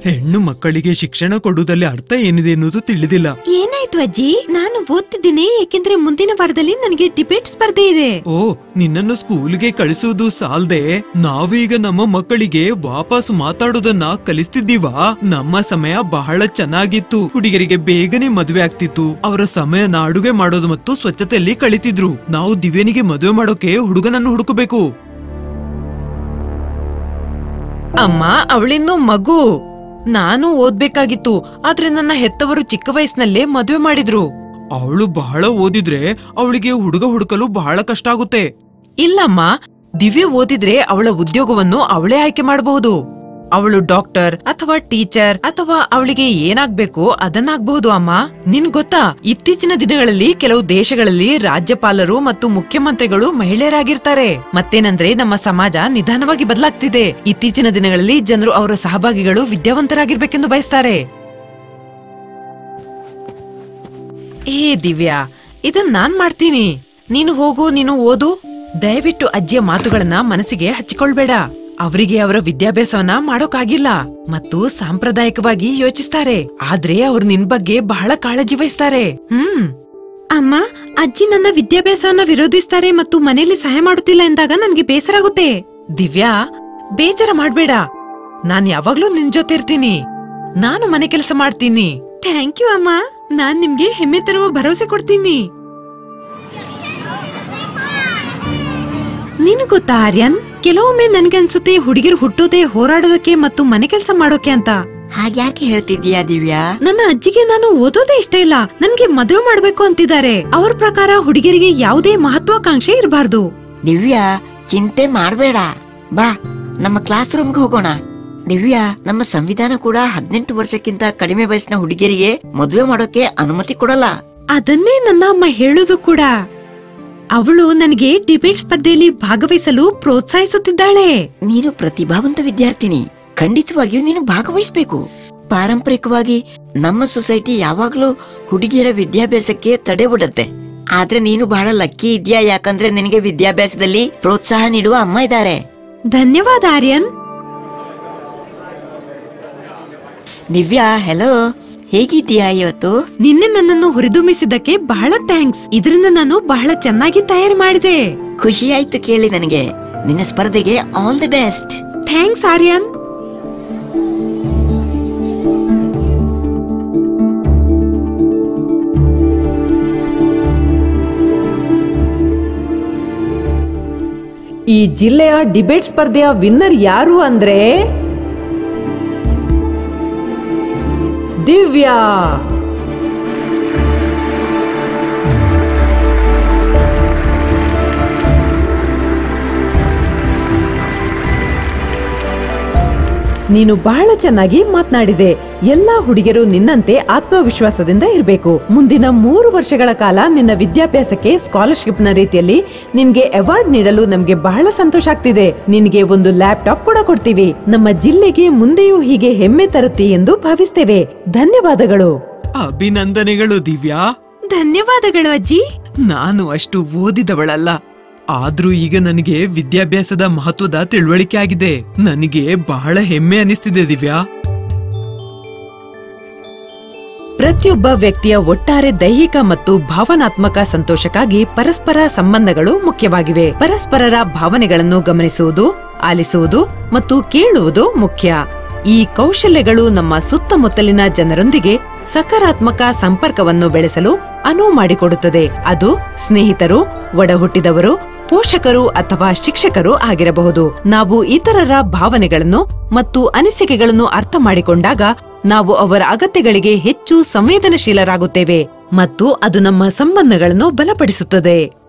ಹೆಣ್ಣು ಮಕ್ಕಳಿಗೆ ಶಿಕ್ಷಣ ಕೊಡುವುದಲ್ಲಿ ಅರ್ಥ ಏನಿದೆ ಎನ್ನುವುದು ತಿಳಿದಿಲ್ಲ ಏನಾಯ್ತು ಅಜ್ಜಿ ನಾನು ಓದ್ತಿದ್ದೀನಿ ಏಕೆಂದ್ರೆ ಮುಂದಿನ ವಾರದಲ್ಲಿ ನನಗೆ ಡಿಬೇಟ್ ಸ್ಪರ್ಧೆ ಇದೆ ಓ ನಿನ್ನನ್ನು ಸ್ಕೂಲ್ಗೆ ಕಳಿಸುವುದು ಸಾಲ್ದೆ ನಾವೀಗ ನಮ್ಮ ಮಕ್ಕಳಿಗೆ ವಾಪಸ್ ಮಾತಾಡೋದನ್ನ ಕಲಿಸ್ತಿದ್ದೀವಾ ನಮ್ಮ ಸಮಯ ಬಹಳ ಚೆನ್ನಾಗಿತ್ತು ಹುಡುಗರಿಗೆ ಬೇಗನೆ ಮದುವೆ ಆಗ್ತಿತ್ತು ಅವರ ಸಮಯನ ಅಡುಗೆ ಮಾಡೋದು ಮತ್ತು ಸ್ವಚ್ಛತೆಯಲ್ಲಿ ಕಳಿತಿದ್ರು ನಾವು ದಿವ್ಯನಿಗೆ ಮದುವೆ ಮಾಡೋಕೆ ಹುಡುಗನನ್ನು ಹುಡುಕಬೇಕು ಅಮ್ಮ ಅವಳಿನ್ನೂ ಮಗು ನಾನು ಓದ್ಬೇಕಾಗಿತ್ತು ಆದ್ರೆ ನನ್ನ ಹೆತ್ತವರು ಚಿಕ್ಕ ವಯಸ್ಸಿನಲ್ಲೇ ಮದುವೆ ಮಾಡಿದ್ರು ಅವಳು ಬಹಳ ಓದಿದ್ರೆ ಅವಳಿಗೆ ಹುಡುಗ ಹುಡುಕಲು ಬಹಳ ಕಷ್ಟ ಆಗುತ್ತೆ ಇಲ್ಲಮ್ಮ ದಿವ್ಯ ಓದಿದ್ರೆ ಅವಳ ಉದ್ಯೋಗವನ್ನು ಅವಳೇ ಆಯ್ಕೆ ಮಾಡಬಹುದು ಅವಳು ಡಾಕ್ಟರ್ ಅಥವಾ ಟೀಚರ್ ಅಥವಾ ಅವಳಿಗೆ ಏನಾಗ್ಬೇಕು ಅದನ್ನಾಗ್ಬಹುದು ಅಮ್ಮ ನಿನ್ ಗೊತ್ತಾ ಇತ್ತೀಚಿನ ದಿನಗಳಲ್ಲಿ ಕೆಲವು ದೇಶಗಳಲ್ಲಿ ರಾಜ್ಯಪಾಲರು ಮತ್ತು ಮುಖ್ಯಮಂತ್ರಿಗಳು ಮಹಿಳೆಯರಾಗಿರ್ತಾರೆ ಮತ್ತೇನಂದ್ರೆ ನಮ್ಮ ಸಮಾಜ ನಿಧಾನವಾಗಿ ಬದಲಾಗ್ತಿದೆ ಇತ್ತೀಚಿನ ದಿನಗಳಲ್ಲಿ ಜನರು ಅವರ ಸಹಭಾಗಿಗಳು ವಿದ್ಯಾವಂತರಾಗಿರ್ಬೇಕೆಂದು ಬಯಸ್ತಾರೆ ಏ ದಿವ್ಯಾ ಇದನ್ ನಾನ್ ಮಾಡ್ತೀನಿ ನೀನು ಹೋಗು ನೀನು ಓದು ದಯವಿಟ್ಟು ಅಜ್ಜಿಯ ಮಾತುಗಳನ್ನ ಮನಸ್ಸಿಗೆ ಹಚ್ಚಿಕೊಳ್ಬೇಡ ಅವರಿಗೆ ಅವರ ವಿದ್ಯಾಭ್ಯಾಸವನ್ನ ಮಾಡೋಕಾಗಿಲ್ಲ ಮತ್ತು ಸಾಂಪ್ರದಾಯಿಕವಾಗಿ ಯೋಚಿಸ್ತಾರೆ ಆದ್ರೆ ಅವ್ರು ನಿನ್ ಬಗ್ಗೆ ಬಹಳ ಕಾಳಜಿ ವಹಿಸ್ತಾರೆ ಹ್ಮ್ ಅಮ್ಮ ಅಜ್ಜಿ ನನ್ನ ವಿದ್ಯಾಭ್ಯಾಸವನ್ನ ವಿರೋಧಿಸ್ತಾರೆ ಮತ್ತು ಮನೆಯಲ್ಲಿ ಸಹಾಯ ಮಾಡುತ್ತಿಲ್ಲ ಎಂದಾಗ ನನ್ಗೆ ಬೇಸರ ಆಗುತ್ತೆ ದಿವ್ಯಾ ಬೇಜಾರ ಮಾಡ್ಬೇಡ ನಾನ್ ಯಾವಾಗ್ಲೂ ನಿನ್ ಜೊತೆ ಇರ್ತೀನಿ ನಾನು ಮನೆ ಕೆಲಸ ಮಾಡ್ತೀನಿ ಥ್ಯಾಂಕ್ ಯು ಅಮ್ಮ ನಾನ್ ನಿಮ್ಗೆ ಹೆಮ್ಮೆ ತರುವ ಭರವಸೆ ಕೊಡ್ತೀನಿ ನೀನು ಗೊತ್ತಾ ಆರ್ಯನ್ ಕೆಲವೊಮ್ಮೆ ನನ್ಗನ್ಸುತ್ತೆ ಹುಡುಗಿರು ಹುಟ್ಟೋದೇ ಹೋರಾಡೋದಕ್ಕೆ ಮತ್ತು ಮನೆ ಕೆಲಸ ಮಾಡೋಕೆ ಅಂತ ಹಾಗ್ಯಾಕೆ ಹೇಳ್ತಿದ್ದೀಯಾ ದಿವ್ಯಾ ನನ್ನ ಅಜ್ಜಿಗೆ ನಾನು ಓದೋದೇ ಇಷ್ಟ ಇಲ್ಲ ನನ್ಗೆ ಮದುವೆ ಮಾಡ್ಬೇಕು ಅಂತಿದ್ದಾರೆ ಅವ್ರ ಪ್ರಕಾರ ಹುಡುಗಿಯರಿಗೆ ಯಾವುದೇ ಮಹತ್ವಾಕಾಂಕ್ಷೆ ಇರಬಾರ್ದು ದಿವ್ಯಾ ಚಿಂತೆ ಮಾಡ್ಬೇಡ ಬಾ ನಮ್ಮ ಕ್ಲಾಸ್ ರೂಮ್ಗೆ ಹೋಗೋಣ ದಿವ್ಯಾ ನಮ್ಮ ಸಂವಿಧಾನ ಕೂಡ ಹದಿನೆಂಟು ವರ್ಷಕ್ಕಿಂತ ಕಡಿಮೆ ವಯಸ್ಸಿನ ಹುಡುಗಿಯರಿಗೆ ಮದುವೆ ಮಾಡೋಕೆ ಅನುಮತಿ ಕೊಡಲ್ಲ ಅದನ್ನೇ ನನ್ನ ಅಮ್ಮ ಹೇಳೋದು ಕೂಡ ಅವಳು ನನಗೆ ಡಿಬೇಟ್ ಸ್ಪರ್ಧೆಯಲ್ಲಿ ಭಾಗವಹಿಸಲು ಪ್ರೋತ್ಸಾಹಿಸುತ್ತಿದ್ದಾಳೆ ನೀನು ಪ್ರತಿಭಾವಂತ ವಿದ್ಯಾರ್ಥಿನಿ ಖಂಡಿತವಾಗಿಯೂ ನೀನು ಭಾಗವಹಿಸ್ಬೇಕು ಪಾರಂಪರಿಕವಾಗಿ ನಮ್ಮ ಸೊಸೈಟಿ ಯಾವಾಗ್ಲೂ ಹುಡುಗಿಯರ ವಿದ್ಯಾಭ್ಯಾಸಕ್ಕೆ ತಡೆ ಬಿಡುತ್ತೆ ಆದ್ರೆ ನೀನು ಬಹಳ ಲಕ್ಕಿ ಇದ್ಯಾ ಯಾಕಂದ್ರೆ ನಿನಗೆ ವಿದ್ಯಾಭ್ಯಾಸದಲ್ಲಿ ಪ್ರೋತ್ಸಾಹ ನೀಡುವ ಅಮ್ಮ ಇದ್ದಾರೆ ಧನ್ಯವಾದ ಆರ್ಯನ್ ದಿವ್ಯಾ ಹೆಲೋ ಹೇಗಿದ್ದೀಯಾ ಇವತ್ತು ನಿನ್ನೆ ನನ್ನನ್ನು ಹುರಿದುಂಬಿಸಿದ್ದಕ್ಕೆ ಬಹಳ ಥ್ಯಾಂಕ್ಸ್ ಇದರಿಂದ ನಾನು ಬಹಳ ಚೆನ್ನಾಗಿ ತಯಾರಿ ಮಾಡಿದೆ ಖುಷಿ ಆಯ್ತು ಕೇಳಿ ನನಗೆ ನಿನ್ನ ಸ್ಪರ್ಧೆಗೆ all the best thanks Aryan ಈ ಜಿಲ್ಲೆಯ ಡಿಬೇಟ್ ಸ್ಪರ್ಧೆಯ ವಿನ್ನರ್ ಯಾರು ಅಂದ್ರೆ ದಿವ್ಯಾ ನೀನು ಬಹಳ ಚೆನ್ನಾಗಿ ಮಾತನಾಡಿದೆ ಎಲ್ಲಾ ಹುಡುಗಿಯರು ನಿನ್ನಂತೆ ಆತ್ಮವಿಶ್ವಾಸದಿಂದ ಇರಬೇಕು ಮುಂದಿನ ಮೂರು ವರ್ಷಗಳ ಕಾಲ ನಿನ್ನ ವಿದ್ಯಾಭ್ಯಾಸಕ್ಕೆ ಸ್ಕಾಲರ್ಶಿಪ್ ನ ರೀತಿಯಲ್ಲಿ ನಿನ್ಗೆ ಅವಾರ್ಡ್ ನೀಡಲು ನಮ್ಗೆ ಬಹಳ ಸಂತೋಷ ಆಗ್ತಿದೆ ನಿನ್ಗೆ ಒಂದು ಲ್ಯಾಪ್ಟಾಪ್ ಕೂಡ ಕೊಡ್ತೀವಿ ನಮ್ಮ ಜಿಲ್ಲೆಗೆ ಮುಂದೆಯೂ ಹೀಗೆ ಹೆಮ್ಮೆ ತರುತ್ತಿ ಎಂದು ಭಾವಿಸ್ತೇವೆ ಧನ್ಯವಾದಗಳು ಅಭಿನಂದನೆಗಳು ದಿವ್ಯಾ ಧನ್ಯವಾದಗಳು ಅಜ್ಜಿ ನಾನು ಅಷ್ಟು ಓದಿದವಳಲ್ಲ ಆದ್ರೂ ಈಗ ನನಗೆ ವಿದ್ಯಾಭ್ಯಾಸದ ಮಹತ್ವದ ತಿಳುವಳಿಕೆ ಆಗಿದೆ ನನಗೆ ಬಹಳ ಹೆಮ್ಮೆ ಅನಿಸ್ತಿದೆ ದಿವ್ಯಾ ಪ್ರತಿಯೊಬ್ಬ ವ್ಯಕ್ತಿಯ ಒಟ್ಟಾರೆ ದೈಹಿಕ ಮತ್ತು ಭಾವನಾತ್ಮಕ ಸಂತೋಷಕ್ಕಾಗಿ ಪರಸ್ಪರ ಸಂಬಂಧಗಳು ಮುಖ್ಯವಾಗಿವೆ ಪರಸ್ಪರರ ಭಾವನೆಗಳನ್ನು ಗಮನಿಸುವುದು ಆಲಿಸುವುದು ಮತ್ತು ಕೇಳುವುದು ಮುಖ್ಯ ಈ ಕೌಶಲ್ಯಗಳು ನಮ್ಮ ಸುತ್ತಮುತ್ತಲಿನ ಜನರೊಂದಿಗೆ ಸಕಾರಾತ್ಮಕ ಸಂಪರ್ಕವನ್ನು ಬೆಳೆಸಲು ಅನುವು ಮಾಡಿಕೊಡುತ್ತದೆ ಅದು ಸ್ನೇಹಿತರು ಒಡಹುಟ್ಟಿದವರು ಪೋಷಕರು ಅಥವಾ ಶಿಕ್ಷಕರು ಆಗಿರಬಹುದು ನಾವು ಇತರರ ಭಾವನೆಗಳನ್ನು ಮತ್ತು ಅನಿಸಿಕೆಗಳನ್ನು ಅರ್ಥ ಮಾಡಿಕೊಂಡಾಗ ನಾವು ಅವರ ಅಗತ್ಯಗಳಿಗೆ ಹೆಚ್ಚು ಸಂವೇದನಶೀಲರಾಗುತ್ತೇವೆ ಮತ್ತು ಅದು ನಮ್ಮ ಸಂಬಂಧಗಳನ್ನು ಬಲಪಡಿಸುತ್ತದೆ